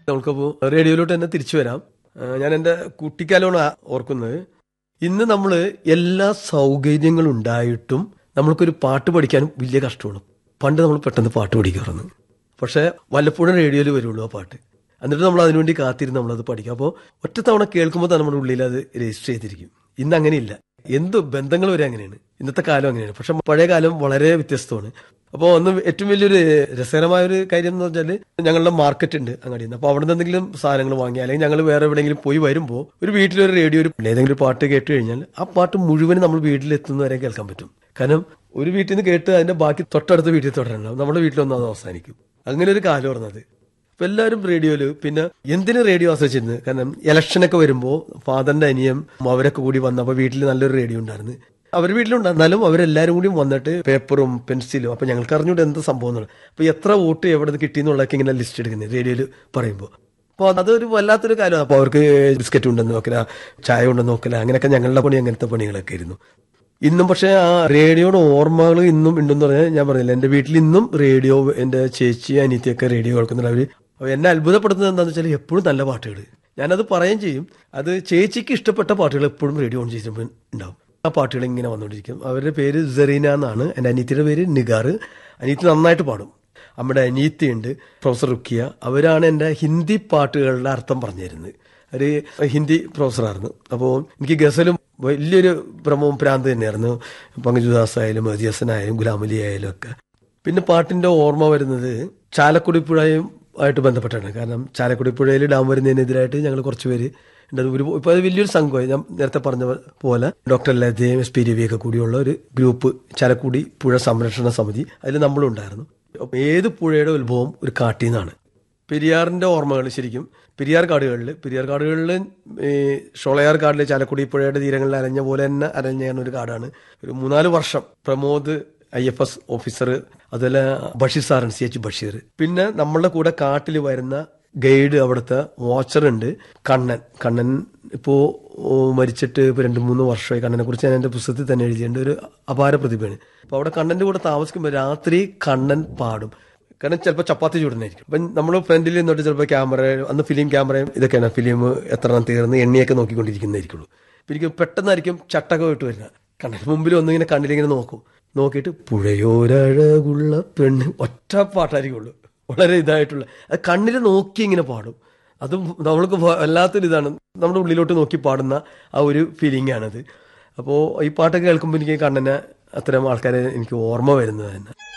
നമുക്കപ്പോൾ റേഡിയോയിലോട്ട് തന്നെ തിരിച്ചു വരാം ആ, ഞാൻ എൻ്റെ കുട്ടിക്കാലമാണ് ആ- ഓർക്കുന്നത് ഇന്ന് നമ്മൾ എല്ലാ സൗകര്യങ്ങളും ഉണ്ടായിട്ടും നമ്മൾക്കൊരു പാട്ട് പഠിക്കാനും വലിയ കഷ്ടമാണ് പണ്ട് നമ്മൾ പെട്ടെന്ന് പാട്ട് പഠിക്കാറുണ്ട് പക്ഷേ വല്ലപ്പോഴും റേഡിയോയിൽ വരുള്ളൂ ആ പാട്ട് എന്നിട്ട് നമ്മൾ അതിനുവേണ്ടി കാത്തിരുന്ന് നമ്മളത് പഠിക്കും അപ്പോൾ ഒറ്റ തവണ കേൾക്കുമ്പോൾ തന്നെ നമ്മുടെ ഉള്ളിൽ അത് രജിസ്റ്റർ ചെയ്തിരിക്കും ഇന്ന് അങ്ങനെയില്ല എന്ത് ബന്ധങ്ങൾ വരെ അങ്ങനെയാണ് ഇന്നത്തെ കാലം അങ്ങനെയാണ് പക്ഷെ പഴയ കാലം വളരെ വ്യത്യസ്തമാണ് അപ്പോൾ ഒന്ന് ഏറ്റവും വലിയൊരു രസകരമായ ഒരു കാര്യം എന്ന് പറഞ്ഞാൽ ഞങ്ങളുടെ മാർക്കറ്റ് ഉണ്ട് അങ്ങാടിയിൽ നിന്ന് അപ്പോൾ അവിടെ നിന്ന് എന്തെങ്കിലും സാധനങ്ങൾ വാങ്ങി അല്ലെങ്കിൽ ഞങ്ങൾ വേറെ എവിടെയെങ്കിലും പോയി വരുമ്പോൾ ഒരു വീട്ടിലൊരു റേഡിയോ ഒരു ഏതെങ്കിലും ഒരു പാട്ട് കേട്ട് കഴിഞ്ഞാൽ ആ പാട്ട് മുഴുവൻ നമ്മൾ വീട്ടിലെത്തുന്നവരെ കേൾക്കാൻ പറ്റും കാരണം ഒരു വീട്ടിൽ നിന്ന് കേട്ട് അതിന്റെ ബാക്കി തൊട്ടടുത്ത വീട്ടിൽ തുടരണം നമ്മുടെ വീട്ടിലൊന്നും അത് അവസാനിക്കും അങ്ങനെ ഒരു കാലം പറഞ്ഞത് ഇപ്പൊ എല്ലാവരും റേഡിയോയില് പിന്നെ എന്തിനു റേഡിയോ ആശ്രയിച്ചിരുന്നു കാരണം ഇലക്ഷനൊക്കെ വരുമ്പോൾ ഫാദറിന്റെ അനിയം അവരൊക്കെ കൂടി വന്നപ്പോൾ വീട്ടിൽ നല്ലൊരു റേഡിയോ ഉണ്ടായിരുന്നു അവർ വീട്ടിലുണ്ടായിരുന്നാലും അവരെല്ലാരും കൂടി വന്നിട്ട് പേപ്പറും പെൻസിലും അപ്പൊ ഞങ്ങൾക്ക് അറിഞ്ഞൂടെ എന്ത് സംഭവം എന്നുള്ളത് അപ്പൊ എത്ര വോട്ട് എവിടെ നിന്ന് കിട്ടി എന്നുള്ളതൊക്കെ ഇങ്ങനെ ലിസ്റ്റ് എടുക്കുന്നത് റേഡിയോയിൽ പറയുമ്പോൾ അപ്പോൾ അതൊരു വല്ലാത്തൊരു കാര്യമാണ് അപ്പോൾ അവർക്ക് ബിസ്ക്കറ്റ് ഉണ്ടെന്ന് നോക്കില്ല ചായ ഉണ്ടെന്ന് നോക്കില്ല അങ്ങനെയൊക്കെ ഞങ്ങളുടെ പണി അങ്ങനത്തെ പണികളൊക്കെ ആയിരുന്നു ഇന്നും പക്ഷേ ആ റേഡിയോയുടെ ഓർമ്മകൾ ഇന്നും ഉണ്ടെന്ന് പറഞ്ഞാൽ ഞാൻ പറഞ്ഞില്ല എൻ്റെ വീട്ടിൽ ഇന്നും റേഡിയോ എൻ്റെ ചേച്ചി അനിയത്തിയൊക്കെ റേഡിയോ കേൾക്കുന്നുണ്ട് അവർ അപ്പോൾ എന്നെ അത്ഭുതപ്പെടുത്തുന്നത് എന്താണെന്ന് വെച്ചാൽ എപ്പോഴും നല്ല പാട്ടുകൾ ഞാനത് പറയുകയും ചെയ്യും അത് ചേച്ചിക്ക് ഇഷ്ടപ്പെട്ട പാട്ടുകൾ എപ്പോഴും റേഡിയോ ഓൺ ചെയ്യുമ്പോൾ ഉണ്ടാവും ആ പാട്ടുകൾ ഇങ്ങനെ വന്നുകൊണ്ടിരിക്കും അവരുടെ പേര് സെറീന എന്നാണ് എൻ്റെ അനിയത്തിയുടെ പേര് നിഗാർ അനിയത്തി നന്നായിട്ട് പാടും നമ്മുടെ അനിയത്തിയുണ്ട് പ്രൊഫസർ റുക്കിയ അവരാണ് എൻ്റെ ഹിന്ദി പാട്ടുകളുടെ അർത്ഥം പറഞ്ഞു തരുന്നത് ഒരു ഹിന്ദി പ്രൊഫസറായിരുന്നു അപ്പോൾ എനിക്ക് ഗസലും വലിയൊരു ഭ്രമവും ഭ്രാന്ത് തന്നെയായിരുന്നു പങ്കജുദാസ് ആയാലും മതിയസൻ ആയാലും ഗുലാമലി ആയാലും ഒക്കെ പിന്നെ പാട്ടിന്റെ ഓർമ്മ വരുന്നത് ചാലക്കുടി പുഴയും ആയിട്ട് ബന്ധപ്പെട്ടാണ് കാരണം ചാലക്കുടി പുഴയിൽ ഡാം വരുന്നതിനെതിരായിട്ട് ഞങ്ങൾ കുറച്ച് പേര് ഉണ്ട്. ഒരു ഇപ്പൊ അത് വലിയൊരു സംഘമായി ഞാൻ നേരത്തെ പറഞ്ഞ പോലെ ഡോക്ടർ ലതയും എസ് പി രവിയൊക്കെ കൂടിയുള്ള ഒരു ഗ്രൂപ്പ് ചാലക്കുടി പുഴ സംരക്ഷണ സമിതി അതിൽ നമ്മളും ഉണ്ടായിരുന്നു അപ്പൊ ഏത് പുഴയുടെ ഉത്ഭവം ഒരു കാട്ടിൽ നിന്നാണ് പെരിയാറിന്റെ ഓർമ്മകൾ ശരിക്കും പെരിയാർ കാടുകളിൽ പെരിയാർ കാടുകളിൽ ഈ ഷോളയാർ കാടിൽ ചാലക്കുടി പുഴയുടെ തീരങ്ങളിൽ അരഞ്ഞ പോലെ തന്നെ അരഞ്ഞാണ് ഒരു കാടാണ് ഒരു മൂന്നാല് വർഷം Pramod I F S officer അതുപോലെ ബഷീർ സാറാണ് സി എച്ച് ബഷീർ പിന്നെ നമ്മളുടെ കൂടെ കാട്ടിൽ വരുന്ന ഗൈഡ് അവിടുത്തെ വാച്ചർ ഉണ്ട് കണ്ണൻ കണ്ണൻ ഇപ്പോ ഓ, മരിച്ചിട്ട് ഇപ്പൊ രണ്ട് മൂന്ന് വർഷമായി കണ്ണനെ കുറിച്ച് ഞാൻ എന്റെ പുസ്തകത്തിൽ തന്നെ എഴുതിയിട്ടുണ്ട് ഒരു അപാര പ്രതിഭയാണ് അപ്പൊ അവിടെ കണ്ണന്റെ കൂടെ താമസിക്കുമ്പോൾ രാത്രി കണ്ണൻ പാടും കാരണം ചിലപ്പോൾ ചപ്പാത്തി ചൂടുന്നായിരിക്കും അപ്പം നമ്മൾ ഫ്രണ്ടിൽ നിന്നോട്ട് ചിലപ്പോൾ ക്യാമറ അന്ന് ഫിലിം ക്യാമറയും ഇതൊക്കെയാണ് ഫിലിം എത്ര എണ്ണം തീർന്ന് എണ്ണയൊക്കെ നോക്കിക്കൊണ്ടിരിക്കുന്നതായിരിക്കുള്ളൂ അപ്പം എനിക്ക് പെട്ടെന്നായിരിക്കും ചട്ടൊക്കെ വിട്ട് വരുന്നത് കണ്ണിന് മുമ്പിൽ ഒന്നിങ്ങനെ കണ്ണിലിങ്ങനെ നോക്കും നോക്കിയിട്ട് പുഴയോരഴകുള്ള പെണ്ണ് ഒറ്റ പാട്ടായിരിക്കുള്ളൂ വളരെ ഇതായിട്ടുള്ള അത് കണ്ണിൽ നോക്കി ഇങ്ങനെ പാടും അതും നമ്മൾക്ക് വ- വല്ലാത്തൊരു ഇതാണ് നമ്മുടെ ഉള്ളിലോട്ട് നോക്കി പാടുന്ന ആ ഒരു ഫീലിംഗ് ആണത് അപ്പോൾ ഈ പാട്ടൊക്കെ കേൾക്കുമ്പോൾ എനിക്ക് കണ്ണനെ അത്തരം ആൾക്കാരെ എനിക്ക് ഓർമ്മ വരുന്നത് തന്നെ